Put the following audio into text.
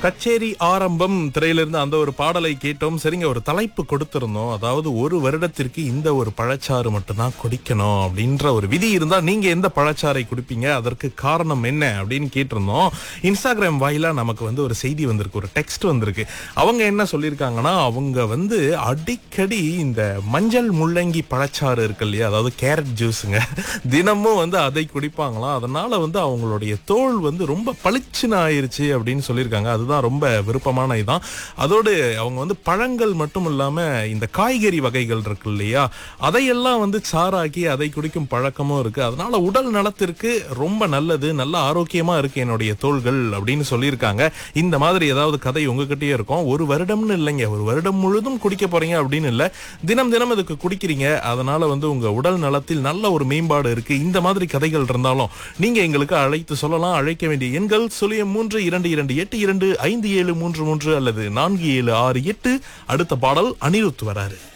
கச்சேரி ஆரம்பம் திரையிலிருந்து அந்த ஒரு பாடலை கேட்டோம் சரிங்க ஒரு தலைப்பு கொடுத்திருந்தோம் அதாவது ஒரு வருடத்திற்கு இந்த ஒரு பழச்சாறு மட்டும்தான் குடிக்கணும் அப்படின்ற ஒரு விதி இருந்தா நீங்க எந்த பழச்சாறை குடிப்பீங்க அதற்கு காரணம் என்ன அப்படின்னு கேட்டிருந்தோம் இன்ஸ்டாகிராம் வாயிலா நமக்கு வந்து ஒரு செய்தி வந்திருக்கு ஒரு டெக்ஸ்ட் வந்திருக்கு அவங்க என்ன சொல்லியிருக்காங்கன்னா அவங்க வந்து அடிக்கடி இந்த மஞ்சள் முள்ளங்கி பழச்சாறு இருக்கு இல்லையா அதாவது கேரட் ஜூஸுங்க தினமும் வந்து அதை குடிப்பாங்களாம் அதனால வந்து அவங்களுடைய தோல் வந்து ரொம்ப பளிச்சுன்னு ஆயிருச்சு அப்படின்னு சொல்லியிருக்காங்க அதுதான் ரொம்ப விருப்பமான இதான் அதோடு அவங்க வந்து பழங்கள் மட்டும் இல்லாம இந்த காய்கறி வகைகள் இருக்கு இல்லையா அதையெல்லாம் வந்து சாராக்கி அதை குடிக்கும் பழக்கமும் இருக்கு அதனால உடல் நலத்திற்கு ரொம்ப நல்லது நல்ல ஆரோக்கியமா இருக்கு என்னுடைய தோள்கள் அப்படின்னு சொல்லியிருக்காங்க இந்த மாதிரி ஏதாவது கதை உங்ககிட்டயே இருக்கும் ஒரு வருடம்னு இல்லைங்க ஒரு வருடம் முழுதும் குடிக்க போறீங்க அப்படின்னு இல்ல தினம் தினம் இதுக்கு குடிக்கிறீங்க அதனால வந்து உங்க உடல் நலத்தில் நல்ல ஒரு மேம்பாடு இருக்கு இந்த மாதிரி கதைகள் இருந்தாலும் நீங்க எங்களுக்கு அழைத்து சொல்லலாம் அழைக்க வேண்டிய எண்கள் சுழியம் மூன்று இரண்டு இரண்டு எட்டு இரண்டு ஐந்து ஏழு மூன்று மூன்று அல்லது நான்கு ஏழு ஆறு எட்டு அடுத்த பாடல் அனிருத் வராரு